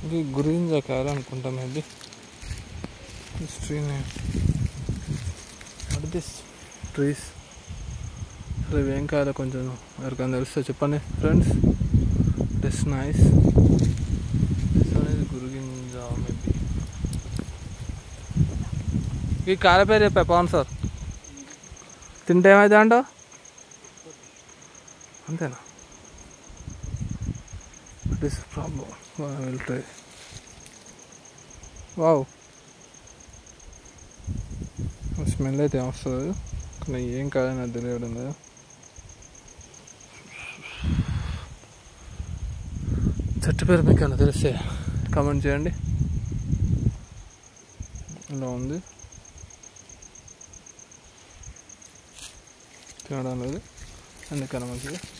ఇది గురింజ కాయలు అనుకుంటా maybe this tree name what this trees అసలు ఇవి ఏం కాయాలో కొంచెం ఎవరికైనా తెలిస్తే చెప్పండి friends this nice this one is గురుగింజ మేబీ ఈ కాయల పేరు చెప్పా పవన్ సార్ తింటే ఏమైతే అంటావు అంతేనా this problem will try wow smell అయితే ఏం వస్తుంది కానీ ఏం కాదని నాకు తెలియడం లేదు చెట్టు పేరు మీకు ఏమైనా తెలిస్తే కామెంట్ చేయండి ఇలా ఉంది తినడం లేదు అందుకని మంచిది